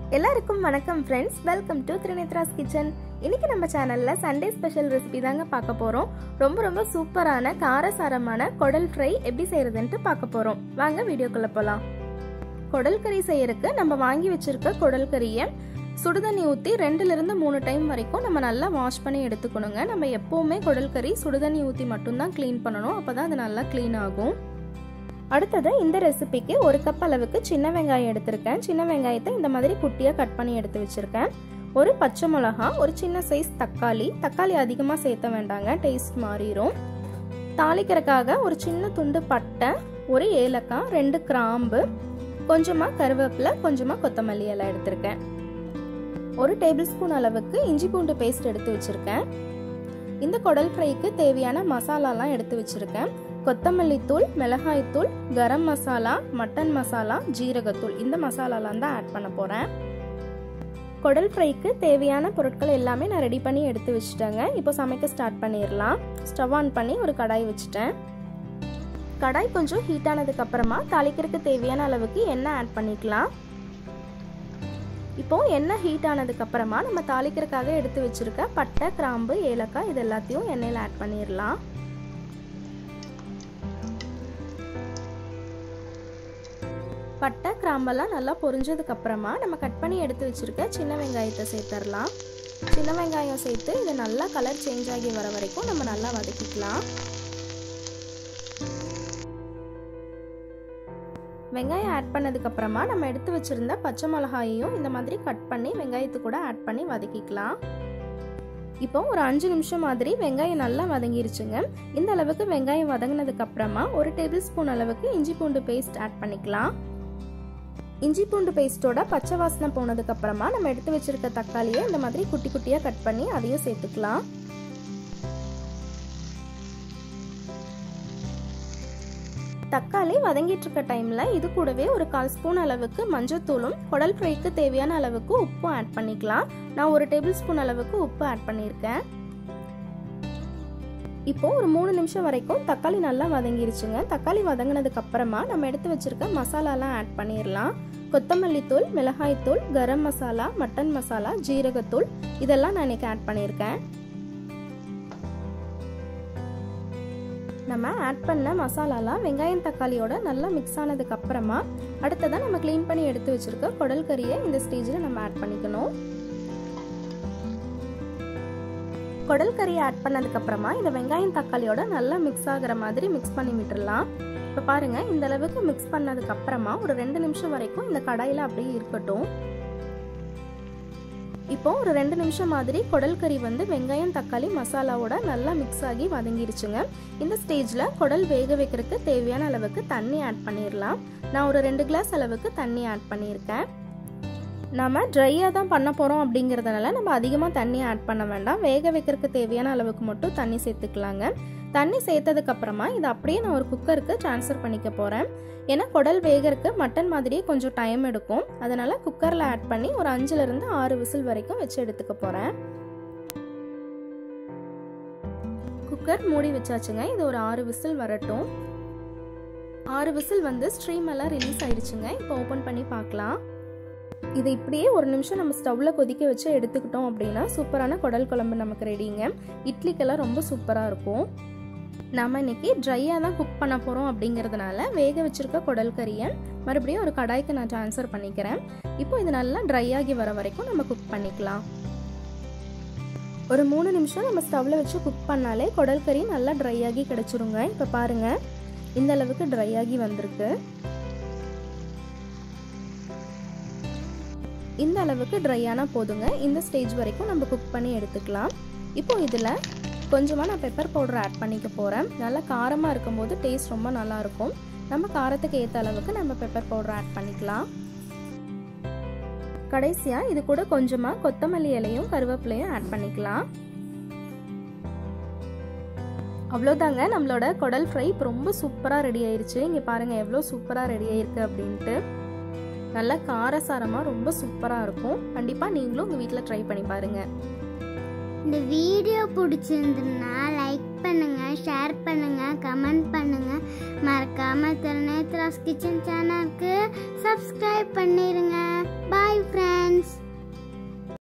எல்லாருக்கும் வணக்கம் friends welcome to Trinethra's kitchen இன்னைக்கு நம்ம சேனல்ல சண்டே ஸ்பெஷல் ரெசிபி தாங்க பார்க்க போறோம் ரொம்ப ரொம்ப சூப்பரான காரசாரமான குடல் ஃப்ரை எப்படி செய்யறதுன்ட்டு பார்க்க போறோம் வாங்க வீடியோக்குள்ள போலாம் குடல் கறி செய்யறதுக்கு நம்ம வாங்கி வச்சிருக்க குடல் கறியை சுடுதண்ணி ஊற்றி ரெண்டுலேருந்து மூணு டைம் வரைக்கும் நம்ம நல்லா வாஷ் பண்ணி எடுத்துக்கணுங்க நம்ம எப்போவுமே குடல் கறி சுடுதண்ணி ஊற்றி மட்டும்தான் க்ளீன் பண்ணணும் அப்போ தான் அது நல்லா க்ளீன் ஆகும் அடுத்தது இந்த ரெசிபிக்கு ஒரு கப் அளவுக்கு சின்ன வெங்காயம் எடுத்திருக்கேன் சின்ன வெங்காயத்தை இந்த மாதிரி குட்டியாக கட் பண்ணி எடுத்து வச்சுருக்கேன் ஒரு பச்சை மிளகா ஒரு சின்ன சைஸ் தக்காளி தக்காளி அதிகமாக சேர்த்த வேண்டாங்க டேஸ்ட் மாறிடும் தாளிக்கிறதுக்காக ஒரு சின்ன துண்டு பட்டை ஒரு ஏலக்காய் ரெண்டு கிராம்பு கொஞ்சமாக கருவேப்பிலை கொஞ்சமாக கொத்தமல்லி எல்லாம் எடுத்திருக்கேன் ஒரு டேபிள் ஸ்பூன் அளவுக்கு இஞ்சி பூண்டு பேஸ்ட் எடுத்து வச்சுருக்கேன் இந்த குடல் ஃப்ரைக்கு தேவையான மசாலாலாம் எடுத்து வச்சுருக்கேன் கொத்தமல்லி தூள் மிளகாய் தூள் கரம் மசாலா மட்டன் மசாலா ஜீரகத்தூள் இந்த மசாலாலாம் தான் ஆட் பண்ண போகிறேன் குடல் ஃப்ரைக்கு தேவையான பொருட்கள் எல்லாமே நான் ரெடி பண்ணி எடுத்து வச்சுட்டேங்க இப்போ சமைக்க ஸ்டார்ட் பண்ணிடலாம் ஸ்டவ் ஆன் பண்ணி ஒரு கடாய் வச்சுட்டேன் கடாய் கொஞ்சம் ஹீட் ஆனதுக்கு அப்புறமா தாளிக்கிறதுக்கு தேவையான அளவுக்கு எண்ணெய் ஆட் பண்ணிக்கலாம் இப்போ எண்ணெய் ஹீட் ஆனதுக்கு அப்புறமா நம்ம தாளிக்கிறதுக்காக எடுத்து வச்சிருக்க பட்டை கிராம்பு ஏலக்காய் இது எல்லாத்தையும் எண்ணெயில் ஆட் பண்ணிடலாம் பட்டை கிராம்பெல்லாம் நல்லா பொரிஞ்சதுக்கு அப்புறமா நம்ம கட் பண்ணி எடுத்து வச்சிருக்க சின்ன வெங்காயத்தை சேர்த்துடலாம் சின்ன வெங்காயம் சேர்த்து இது நல்லா கலர் சேஞ்ச் ஆகி வர வரைக்கும் நம்ம நல்லா வதக்கிக்கலாம் வெங்காயம் ஆட் பண்ணதுக்கு அப்புறமா நம்ம எடுத்து வச்சிருந்த பச்சை மிளகாயையும் இந்த மாதிரி கட் பண்ணி வெங்காயத்து கூட ஆட் பண்ணி வதக்கிக்கலாம் இப்போ ஒரு அஞ்சு நிமிஷம் மாதிரி வெங்காயம் நல்லா வதங்கிருச்சுங்க இந்த அளவுக்கு வெங்காயம் வதங்கினதுக்கு அப்புறமா ஒரு டேபிள் ஸ்பூன் அளவுக்கு இஞ்சி பூண்டு பேஸ்ட் ஆட் பண்ணிக்கலாம் இஞ்சி பூண்டு பேஸ்ட்டோட பச்சை வாசனை போனதுக்கு அப்புறமா நம்ம எடுத்து வச்சிருக்க தக்காளியை இந்த மாதிரி குட்டி குட்டியாக கட் பண்ணி அதையும் சேர்த்துக்கலாம் தக்காளி வதங்கிட்டு இருக்க டைம்ல இது கூடவே ஒரு கால் ஸ்பூன் அளவுக்கு மஞ்சத்தூளும் குடல் ஃப்ரைக்கு தேவையான அளவுக்கு உப்பும் ஆட் பண்ணிக்கலாம் நான் ஒரு டேபிள் ஸ்பூன் அளவுக்கு உப்பு ஆட் பண்ணியிருக்கேன் இப்போ ஒரு மூணு நிமிஷம் வரைக்கும் தக்காளி நல்லா வதங்கிருச்சுங்க தக்காளி வதங்கினதுக்கு அப்புறமா நம்ம எடுத்து வச்சிருக்க மசாலாலாம் ஆட் பண்ணிடலாம் கொத்தமல்லி தூள் மிளகாய் தூள் கரம் மசாலா மட்டன் மசாலா ஜீரகத்தூள் இதெல்லாம் நான் இன்னைக்கு ஆட் பண்ணியிருக்கேன் நம்ம ஆட் பண்ண மசாலாலாம் வெங்காயம் தக்காளியோட நல்லா மிக்ஸ் ஆனதுக்கு அப்புறமா அடுத்ததான் நம்ம க்ளீன் பண்ணி எடுத்து வச்சிருக்க குடல் கறியை இந்த ஸ்டேஜில் நம்ம ஆட் பண்ணிக்கணும் குடல் கறியை ஆட் பண்ணதுக்கு அப்புறமா இந்த வெங்காயம் தக்காளியோட நல்லா மிக்ஸ் ஆகிற மாதிரி மிக்ஸ் பண்ணி விட்டுடலாம் இப்போ பாருங்க இந்த அளவுக்கு மிக்ஸ் பண்ணதுக்கு அப்புறமா ஒரு ரெண்டு நிமிஷம் வரைக்கும் இந்த கடாயில் அப்படியே இருக்கட்டும் இப்போ ஒரு ரெண்டு நிமிஷம் மாதிரி குடல் கறி வந்து வெங்காயம் தக்காளி மசாலாவோட நல்லா மிக்ஸ் ஆகி வதங்கிருச்சுங்க இந்த ஸ்டேஜில் குடல் வேக வைக்கிறதுக்கு தேவையான அளவுக்கு தண்ணி ஆட் பண்ணிடலாம் நான் ஒரு ரெண்டு கிளாஸ் அளவுக்கு தண்ணி ஆட் பண்ணியிருக்கேன் நம்ம ட்ரையாக தான் பண்ண போகிறோம் அப்படிங்கிறதுனால நம்ம அதிகமாக தண்ணி ஆட் பண்ண வேண்டாம் வேக வைக்கிறதுக்கு தேவையான அளவுக்கு மட்டும் தண்ணி சேர்த்துக்கலாங்க தண்ணி சேர்த்ததுக்கு அப்புறமா இதை அப்படியே நான் ஒரு குக்கருக்கு ட்ரான்ஸ்ஃபர் பண்ணிக்க போகிறேன் ஏன்னா குடல் வேகறதுக்கு மட்டன் மாதிரியே கொஞ்சம் டைம் எடுக்கும் அதனால் குக்கரில் ஆட் பண்ணி ஒரு அஞ்சுலேருந்து ஆறு விசில் வரைக்கும் வச்சு எடுத்துக்க போகிறேன் குக்கர் மூடி வச்சாச்சுங்க இது ஒரு ஆறு விசில் வரட்டும் ஆறு விசில் வந்து ஸ்ட்ரீம் எல்லாம் ரிலீஸ் ஆயிடுச்சுங்க இப்போ ஓப்பன் பண்ணி பார்க்கலாம் இதை இப்படியே ஒரு நிமிஷம் நம்ம ஸ்டவ்வில் கொதிக்க வச்சு எடுத்துக்கிட்டோம் அப்படின்னா சூப்பரான குடல் குழம்பு நமக்கு ரெடிங்க இட்லிக்கெல்லாம் ரொம்ப சூப்பராக இருக்கும் நம்ம இன்னைக்கு ட்ரையாக தான் குக் பண்ண போகிறோம் அப்படிங்கிறதுனால வேக வச்சுருக்க குடல் கறியை மறுபடியும் ஒரு கடாய்க்கு நான் ட்ரான்ஸ்ஃபர் பண்ணிக்கிறேன் இப்போ இது நல்லா ட்ரை ஆகி வர வரைக்கும் நம்ம குக் பண்ணிக்கலாம் ஒரு மூணு நிமிஷம் நம்ம ஸ்டவ்வில் வச்சு குக் பண்ணாலே குடல் கறி நல்லா ட்ரை ஆகி கிடச்சிருங்க இப்போ பாருங்கள் இந்த அளவுக்கு ட்ரை ஆகி வந்திருக்கு இந்த அளவுக்கு ட்ரையான போதுங்க இந்த ஸ்டேஜ் வரைக்கும் நம்ம குக் பண்ணி எடுத்துக்கலாம் இப்போ இதில் கொஞ்சமாக நான் பெப்பர் பவுடர் ஆட் பண்ணிக்க போகிறேன் நல்லா காரமாக இருக்கும்போது டேஸ்ட் ரொம்ப நல்லாயிருக்கும் நம்ம காரத்துக்கு ஏற்ற அளவுக்கு நம்ம பெப்பர் பவுடர் ஆட் பண்ணிக்கலாம் கடைசியாக இது கூட கொஞ்சமாக கொத்தமல்லி இலையும் கருவேப்பிலையும் ஆட் பண்ணிக்கலாம் அவ்வளோதாங்க நம்மளோட குடல் ஃப்ரை இப்போ ரொம்ப சூப்பராக ரெடி ஆயிருச்சு இங்கே பாருங்கள் எவ்வளோ சூப்பராக ரெடி ஆயிருக்கு அப்படின்ட்டு நல்லா காரசாரமாக ரொம்ப சூப்பராக இருக்கும் கண்டிப்பாக நீங்களும் உங்கள் வீட்டில் ட்ரை பண்ணி பாருங்கள் இந்த வீடியோ பிடிச்சிருந்துன்னா லைக் பண்ணுங்க ஷேர் பண்ணுங்க கமெண்ட் பண்ணுங்க மறக்காம திருநேத்ராஸ் கிச்சன் சேனலுக்கு சப்ஸ்கிரைப் பண்ணிருங்க பாய் ஃப்ரெண்ட்ஸ் ஃப்ரெண்ட்ஸ்